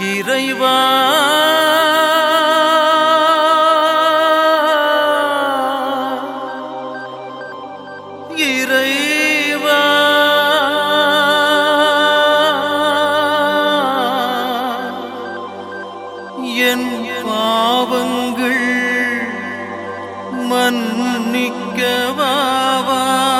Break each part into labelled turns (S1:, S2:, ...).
S1: இறைவா இறைவா என் பாவங்கள் மன்னிக்கவாவா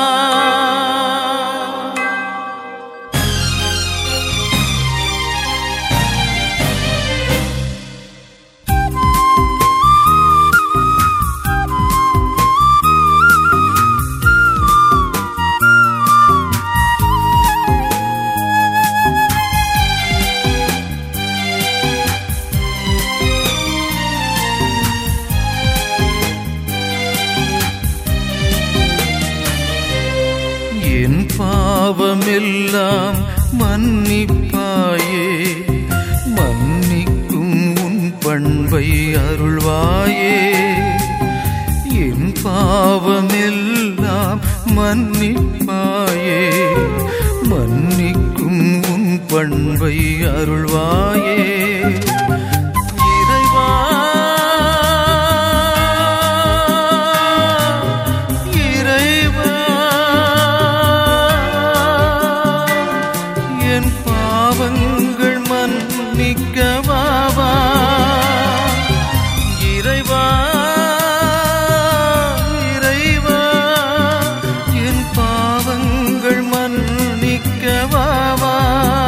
S1: என் பாவமெல்லாம் மன்னிப்பாயே மன்னிக்கும் உன் பண்பை அருள்வாயே என் பாவமெல்லாம் மன்னிப்பாயே மன்னிக்கும் உன் பண்பை அருள்வாயே இறைவா இறைவா என் பாவங்கள் மன்னிக்கவாவா இறைவா இறைவா என் பாவங்கள் மன்னிக்கவாவா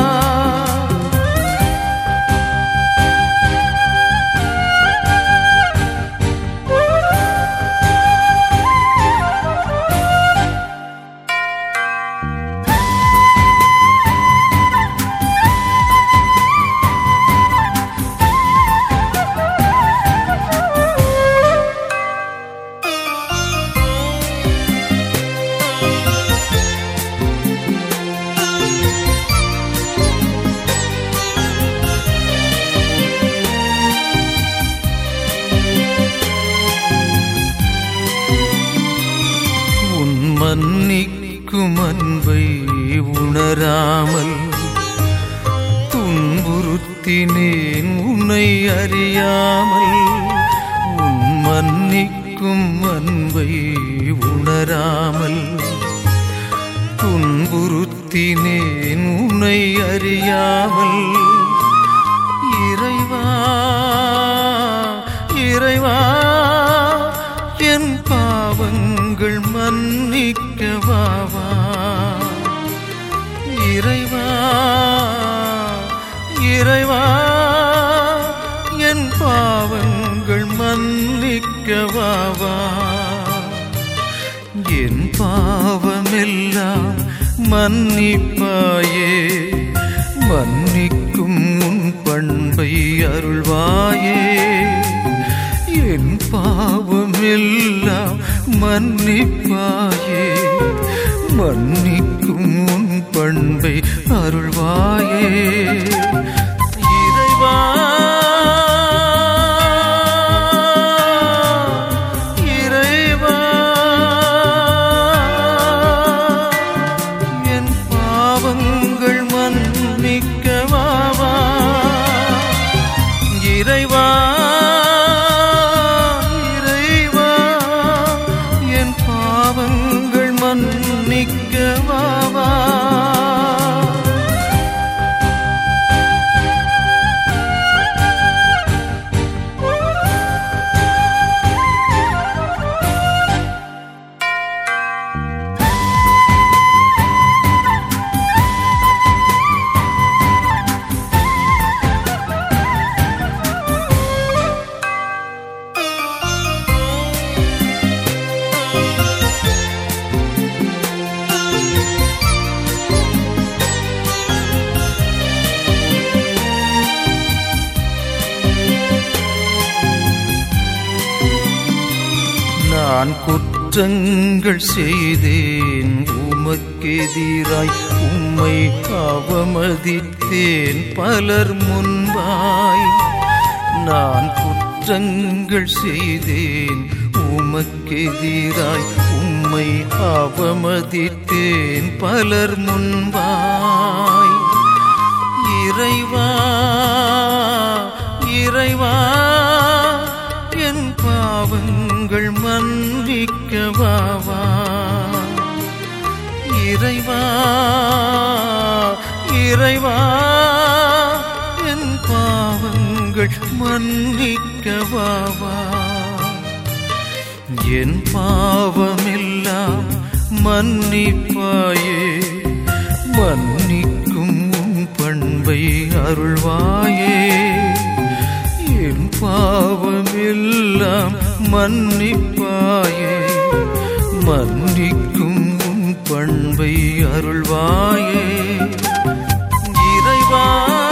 S1: உன் மன்னிக்கும் அன்பை உணராமல் துன்புறுத்தினேன் உன்னை அறியாமல் உன் மன்னிக்கும் அன்பை உணராமல் துன்புறுத்தினேன் உன்னை அறியாமல் இறைவா இறைவா என் பாவங்கள் மன்னிக்கவாவா இறைவா இறைவா என் பாவங்கள் மன்னிக்கவாவா என் பாவமெல்லாம் மன்னிப்பாயே மன்னிக்கும் உன் பண்பை அருள்வாயே என் பாவமெல்லாம் மன்னிப்பாயே மன்னிக்கும் உன் பண்பை அருள்வாயே இறைவா இறைவா என் பாவங்கள் மன்னிக்கவாவா இறைவா இறைவா என் பாவங்கள் மன்னிக்கவாவா நான் குற்றங்கள் செய்தேன் உமக்கெதிராய் உம்மை அவமதித்தேன் பலர் முன்பாய் நான் குற்றங்கள் செய்தேன் உமக்கெதிராய் உம்மை அவமதித்தேன் பலர் முன்பாய் இறைவா இறைவா என் பாவங்கள் மன்னிக்கவாவா இறைவா இறைவா என் பாவங்கள் மன்னிக்கவாவா என் பாவமெல்லாம் மன்னிப்பாயே மன்னிக்கும் உன் பண்பை அருள்வாயே என் பாவமெல்லாம் மன்னிப்பாயே மன்னிக்கும் உன் பண்பை அருள்வாயே இறைவா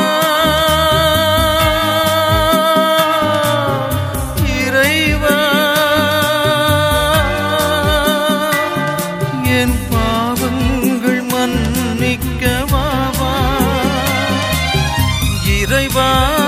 S1: இறைவா என் பாவங்கள் மன்னிக்கவாவா இறைவா